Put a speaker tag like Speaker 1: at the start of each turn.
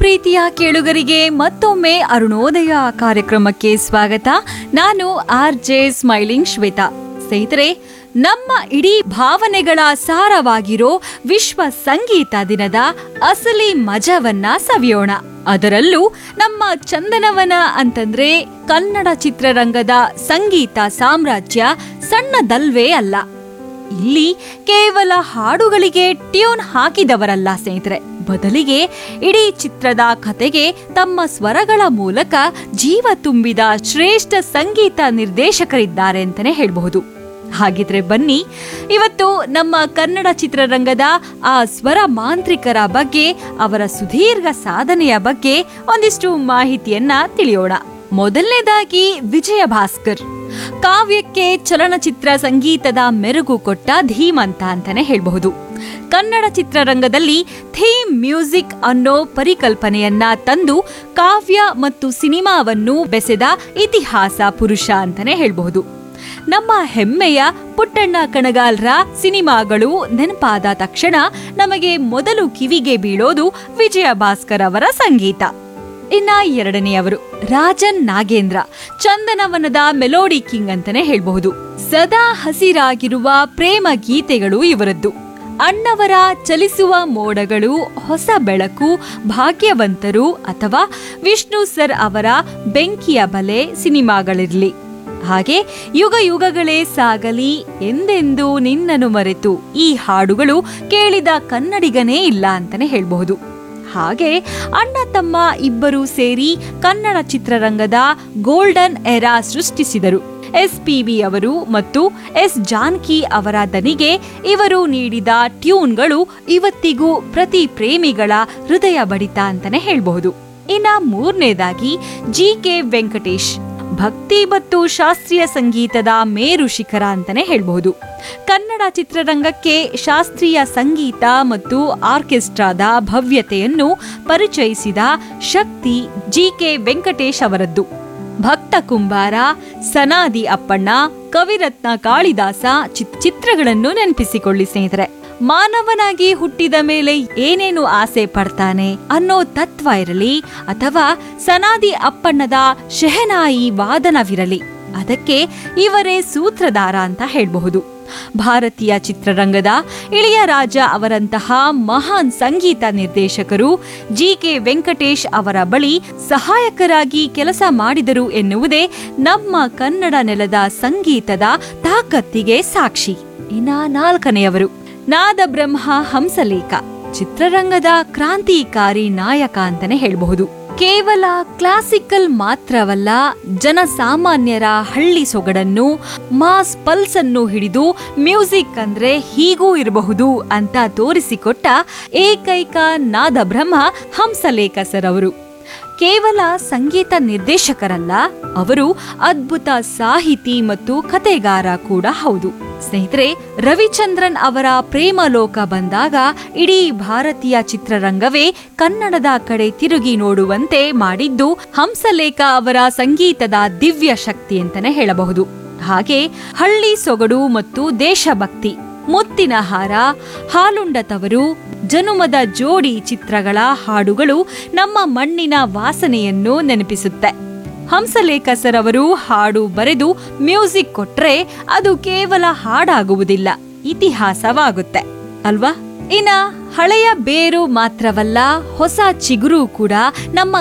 Speaker 1: ಪ್ರೀತಿಯ ಕೇಳುಗರಿಗೆ ಮತ್ತೊಮ್ಮೆ ಅರುಣೋದಯ ಕಾರ್ಯಕ್ರಮಕ್ಕೆ ಸ್ವಾಗತ ನಾನು ಆರ್ ಜೆ ಸ್ಮೈಲಿಂಗ್ ಶ್ವೇತಾ ಸ್ನೇಹಿತರೆ ನಮ್ಮ ಇಡೀ ಭಾವನೆಗಳ ಸಾರವಾಗಿರೋ ವಿಶ್ವ ಸಂಗೀತ ದಿನದ ಅಸಲಿ ಮಜವನ್ನ ಸವಿಯೋಣ ಅದರಲ್ಲೂ ನಮ್ಮ ಚಂದನವನ ಅಂತಂದ್ರೆ ಕನ್ನಡ ಚಿತ್ರರಂಗದ ಸಂಗೀತ ಸಾಮ್ರಾಜ್ಯ ಸಣ್ಣದಲ್ವೇ ಅಲ್ಲ ಇಲ್ಲಿ ಕೇವಲ ಹಾಡುಗಳಿಗೆ ಟ್ಯೂನ್ ಹಾಕಿದವರಲ್ಲ ಸ್ನೇಹಿತರೆ ಬದಲಿಗೆ ಇಡೀ ಚಿತ್ರದ ಕತೆಗೆ ತಮ್ಮ ಸ್ವರಗಳ ಮೂಲಕ ಜೀವ ತುಂಬಿದ ಶ್ರೇಷ್ಠ ಸಂಗೀತ ನಿರ್ದೇಶಕರಿದ್ದಾರೆ ಅಂತಾನೆ ಹೇಳಬಹುದು ಹಾಗಿದ್ರೆ ಬನ್ನಿ ಇವತ್ತು ನಮ್ಮ ಕನ್ನಡ ಚಿತ್ರರಂಗದ ಆ ಸ್ವರ ಮಾಂತ್ರಿಕರ ಬಗ್ಗೆ ಅವರ ಸುದೀರ್ಘ ಸಾಧನೆಯ ಬಗ್ಗೆ ಒಂದಿಷ್ಟು ಮಾಹಿತಿಯನ್ನ ತಿಳಿಯೋಣ ಮೊದಲನೇದಾಗಿ ವಿಜಯ ಭಾಸ್ಕರ್ ಕಾವ್ಯಕ್ಕೆ ಚಲನಚಿತ್ರ ಸಂಗೀತದ ಮೆರುಗು ಕೊಟ್ಟ ಧೀಮಂತ ಅಂತಾನೆ ಹೇಳಬಹುದು ಕನ್ನಡ ಚಿತ್ರರಂಗದಲ್ಲಿ ಥೀಮ್ ಮ್ಯೂಸಿಕ್ ಅನ್ನೋ ಪರಿಕಲ್ಪನೆಯನ್ನ ತಂದು ಕಾವ್ಯ ಮತ್ತು ಸಿನಿಮಾವನ್ನು ಬೆಸೆದ ಇತಿಹಾಸ ಪುರುಷ ಅಂತಾನೆ ಹೇಳಬಹುದು ನಮ್ಮ ಹೆಮ್ಮೆಯ ಪುಟ್ಟಣ್ಣ ಕಣಗಾಲ್ರ ಸಿನಿಮಾಗಳು ನೆನಪಾದ ತಕ್ಷಣ ನಮಗೆ ಮೊದಲು ಕಿವಿಗೆ ಬೀಳೋದು ವಿಜಯ ಭಾಸ್ಕರ್ ಅವರ ಸಂಗೀತ ಇನ್ನ ಎರಡನೆಯವರು ರಾಜನ್ ನಾಗೇಂದ್ರ ಚಂದನವನದ ಮೆಲೋಡಿ ಕಿಂಗ್ ಅಂತಾನೆ ಹೇಳಬಹುದು ಸದಾ ಹಸಿರಾಗಿರುವ ಪ್ರೇಮ ಗೀತೆಗಳು ಇವರದ್ದು ಅಣ್ಣವರ ಚಲಿಸುವ ಮೋಡಗಳು ಹೊಸ ಬೆಳಕು ಭಾಗ್ಯವಂತರು ಅಥವಾ ವಿಷ್ಣು ಸರ್ ಅವರ ಬೆಂಕಿಯ ಬಲೆ ಸಿನಿಮಾಗಳಿರಲಿ ಹಾಗೆ ಯುಗ ಯುಗಗಳೇ ಸಾಗಲಿ ಎಂದೆಂದು ನಿನ್ನನ್ನು ಮರೆತು ಈ ಹಾಡುಗಳು ಕೇಳಿದ ಕನ್ನಡಿಗನೇ ಇಲ್ಲ ಅಂತಾನೆ ಹೇಳಬಹುದು ಹಾಗೆ ಅಣ್ಣ ತಮ್ಮ ಇಬ್ಬರು ಸೇರಿ ಕನ್ನಡ ಚಿತ್ರರಂಗದ ಗೋಲ್ಡನ್ ಎರಾ ಸೃಷ್ಟಿಸಿದರು ಎಸ್ ಪಿ ಬಿ ಅವರು ಮತ್ತು ಎಸ್ ಜಾನ್ಕಿ ಅವರ ದನಿಗೆ ಇವರು ನೀಡಿದ ಟ್ಯೂನ್ಗಳು ಇವತ್ತಿಗೂ ಪ್ರತಿ ಪ್ರೇಮಿಗಳ ಹೃದಯ ಬಡಿತ ಅಂತಾನೆ ಹೇಳಬಹುದು ಇನ್ನ ಮೂರನೇದಾಗಿ ಜಿ ಕೆ ವೆಂಕಟೇಶ್ ಭಕ್ತಿ ಮತ್ತು ಶಾಸ್ತ್ರೀಯ ಸಂಗೀತದ ಮೇರು ಶಿಖರ ಅಂತಾನೆ ಹೇಳಬಹುದು ಕನ್ನಡ ಚಿತ್ರರಂಗಕ್ಕೆ ಶಾಸ್ತ್ರೀಯ ಸಂಗೀತ ಮತ್ತು ಆರ್ಕೆಸ್ಟ್ರಾದ ಭವ್ಯತೆಯನ್ನು ಪರಿಚಯಿಸಿದ ಶಕ್ತಿ ಜಿ ಕೆ ವೆಂಕಟೇಶ್ ಅವರದ್ದು ಭಕ್ತ ಕುಂಬಾರ ಸನಾದಿ ಅಪ್ಪಣ್ಣ ಕವಿರತ್ನ ಕಾಳಿದಾಸ ಚಿತ್- ಚಿತ್ರಗಳನ್ನು ನೆನಪಿಸಿಕೊಳ್ಳಿ ಸ್ನೇಹಿತರೆ ಮಾನವನಾಗಿ ಹುಟ್ಟಿದ ಮೇಲೆ ಏನೇನು ಆಸೆ ಪಡ್ತಾನೆ ಅನ್ನೋ ತತ್ವ ಇರಲಿ ಅಥವಾ ಸನಾದಿ ಅಪ್ಪಣ್ಣದ ಶೆಹನಾಯಿ ವಾದನವಿರಲಿ ಅದಕ್ಕೆ ಇವರೇ ಸೂತ್ರಧಾರ ಅಂತ ಹೇಳಬಹುದು ಭಾರತೀಯ ಚಿತ್ರರಂಗದ ಇಳಿಯರಾಜ ಅವರಂತಹ ಮಹಾನ್ ಸಂಗೀತ ನಿರ್ದೇಶಕರು ಜಿ ಕೆ ವೆಂಕಟೇಶ್ ಅವರ ಬಳಿ ಸಹಾಯಕರಾಗಿ ಕೆಲಸ ಮಾಡಿದರು ಎನ್ನುವುದೇ ನಮ್ಮ ಕನ್ನಡ ನೆಲದ ಸಂಗೀತದ ತಾಕತ್ತಿಗೆ ಸಾಕ್ಷಿ ಇನ್ನ ನಾಲ್ಕನೆಯವರು ನಾದ ಬ್ರಹ್ಮ ಹಂಸಲೇಖ ಚಿತ್ರರಂಗದ ಕ್ರಾಂತಿಕಾರಿ ನಾಯಕ ಅಂತಾನೆ ಹೇಳಬಹುದು ಕೇವಲ ಕ್ಲಾಸಿಕಲ್ ಮಾತ್ರವಲ್ಲ ಜನಸಾಮಾನ್ಯರ ಹಳ್ಳಿ ಸೊಗಡನ್ನು ಮಾಸ್ ಪಲ್ಸ್ ಅನ್ನು ಹಿಡಿದು ಮ್ಯೂಸಿಕ್ ಅಂದ್ರೆ ಹೀಗೂ ಇರಬಹುದು ಅಂತ ತೋರಿಸಿಕೊಟ್ಟ ಏಕೈಕ ನಾದ ಬ್ರಹ್ಮ ಹಂಸಲೇಖ ಸರ್ ಅವರು ಕೇವಲ ಸಂಗೀತ ನಿರ್ದೇಶಕರಲ್ಲ ಅವರು ಅದ್ಭುತ ಸಾಹಿತಿ ಮತ್ತು ಕತೆಗಾರ ಕೂಡ ಹೌದು ಸ್ನೇಹಿತರೆ ರವಿಚಂದ್ರನ್ ಅವರ ಪ್ರೇಮಲೋಕ ಬಂದಾಗ ಇಡೀ ಭಾರತೀಯ ಚಿತ್ರರಂಗವೇ ಕನ್ನಡದ ಕಡೆ ತಿರುಗಿ ನೋಡುವಂತೆ ಮಾಡಿದ್ದು ಹಂಸಲೇಖ ಅವರ ಸಂಗೀತದ ದಿವ್ಯ ಶಕ್ತಿ ಅಂತಾನೆ ಹೇಳಬಹುದು ಹಾಗೆ ಹಳ್ಳಿ ಸೊಗಡು ಮತ್ತು ದೇಶಭಕ್ತಿ ಮುತ್ತಿನ ಹಾರ ಹಾಲುಂಡ ತವರು ಜನುಮದ ಜೋಡಿ ಚಿತ್ರಗಳ ಹಾಡುಗಳು ನಮ್ಮ ಮಣ್ಣಿನ ವಾಸನೆಯನ್ನು ನೆನಪಿಸುತ್ತೆ ಹಂಸಲೇಖ ಸರ್ ಅವರು ಹಾಡು ಬರೆದು ಮ್ಯೂಸಿಕ್ ಕೊಟ್ರೆ ಅದು ಕೇವಲ ಹಾಡಾಗುವುದಿಲ್ಲ ಇತಿಹಾಸವಾಗುತ್ತೆ ಅಲ್ವಾ ಇನ್ನ ಹಳೆಯ ಬೇರು ಮಾತ್ರವಲ್ಲ ಹೊಸ ಚಿಗುರು ಕೂಡ ನಮ್ಮ